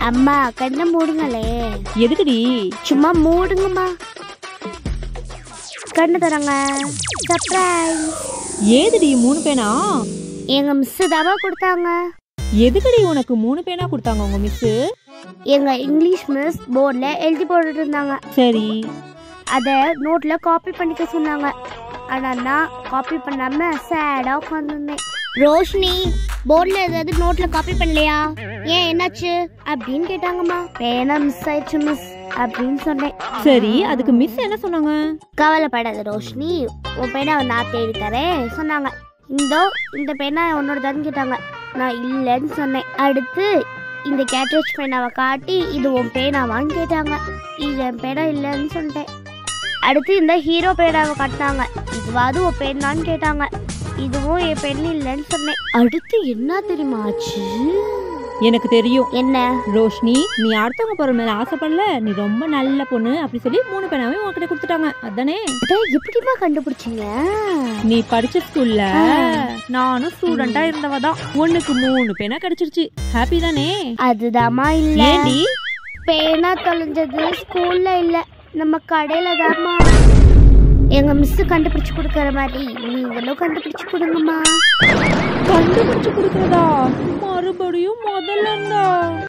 அம்மா கண்ணை மூடுங்களே எதுக்குடி சும்மா மூடுங்கம்மா கண்ணு தரங்க சர்ப்ரைஸ் ஏதுடி மூணு பேனா எங்க மிஸ் தாவா கொடுத்தாங்க எதுக்குடி உனக்கு மூணு பேனா கொடுத்தாங்க உங்க மிஸ் எங்க இங்கிலீஷ் மிஸ் போர்டில் எழுதி போட்டுட்டு இருந்தாங்க சரி அதை நோட்டில் காப்பி பண்ணிக்க சொன்னாங்க ஆனால் நான் காப்பி பண்ணாம சேடாக உட்காந்துருந்தேன் ரோஷினி போர்டில் ஏதாவது நோட்டில் காப்பி பண்ணலையா ஏன் என்னாச்சு அப்படின்னு கேட்டாங்கம்மா பேனா மிஸ் ஆயிடுச்சு மிஸ் அப்படின்னு சொன்னேன் சரி அதுக்கு மிஸ் என்ன சொன்னாங்க கவலைப்படாத ரோஷினி உன் பேனா நான் தேடி தரேன் சொன்னாங்க இந்தோ இந்த பேனா உன்னோடதான்னு கேட்டாங்க நான் இல்லைன்னு சொன்னேன் அடுத்து இந்த கேட்ரேஜ் பேனாவை காட்டி இது உன் பேனாவான்னு கேட்டாங்க இது என் பேனா இல்லைன்னு சொல்லிட்டேன் அடுத்து இந்த ஹீரோ பேனாவை காட்டினாங்க இதுவாது உன் பேனான்னு கேட்டாங்க இதுவும் என் பெண் இல்லைன்னு சொன்னேன் அடுத்து என்ன தெரியுமா ஆச்சு எனக்கு தெரியும் என்ன ரோஷினி நீ அடுத்தவங்க பொருள் மேல ஆசைப்படல நீ ரொம்ப நல்ல பொண்ணு அப்படி சொல்லி மூணு பேனாவே உன்கிட்ட கொடுத்துட்டாங்க அதானே இதை எப்படிமா கண்டுபிடிச்சீங்க நீ படிச்ச ஸ்கூல்ல நானும் ஸ்டூடெண்டா இருந்தவ தான் ஒண்ணுக்கு மூணு பேனா கிடைச்சிருச்சு ஹாப்பி தானே அதுதாம்மா இல்லை ஏண்டி பேனா தொலைஞ்சது ஸ்கூல்ல இல்ல நம்ம கடையில தாம்மா எங்க மிஸ் கண்டுபிடிச்சு கொடுக்கற மாதிரி நீங்களும் கண்டுபிடிச்சு கொடுங்கம்மா கண்டுபிடிச்சு கொடுக்கறதா மறுபடியும் முதல்ல இருந்தா